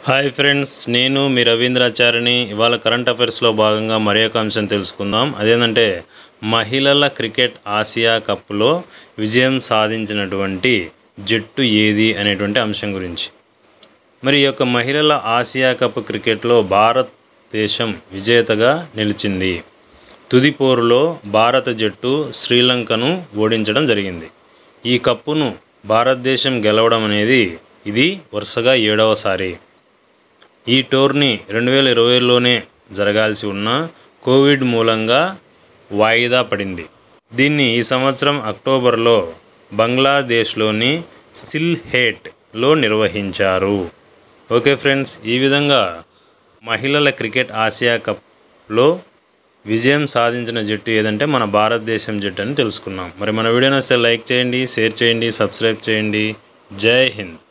hi friends నేను మీ రవీంద్రాచారిని ఇవాళ current అఫైర్స్లో భాగంగా మరి ఒక అంశం తెలుసుకుందాం అదేంటంటే మహిళల క్రికెట్ ఆసియా కప్లో విజయం సాధించినటువంటి జట్టు ఏది అనేటువంటి అంశం గురించి మరి ఈ యొక్క మహిళల ఆసియా కప్ క్రికెట్లో భారతదేశం విజేతగా నిలిచింది తుది పోరులో భారత జట్టు శ్రీలంకను ఓడించడం జరిగింది ఈ కప్పును భారతదేశం గెలవడం అనేది ఇది వరుసగా ఏడవసారి ఈ టోర్నీ రెండు వేల ఇరవైలోనే జరగాల్సి ఉన్న కోవిడ్ మూలంగా వాయిదా పడింది దీన్ని ఈ సంవత్సరం అక్టోబర్లో బంగ్లాదేశ్లోని సిల్హేట్లో నిర్వహించారు ఓకే ఫ్రెండ్స్ ఈ విధంగా మహిళల క్రికెట్ ఆసియా కప్లో విజయం సాధించిన జట్టు ఏదంటే మన భారతదేశం జట్టు అని తెలుసుకున్నాం మరి మన వీడియో నచ్చితే లైక్ చేయండి షేర్ చేయండి సబ్స్క్రైబ్ చేయండి జై హింద్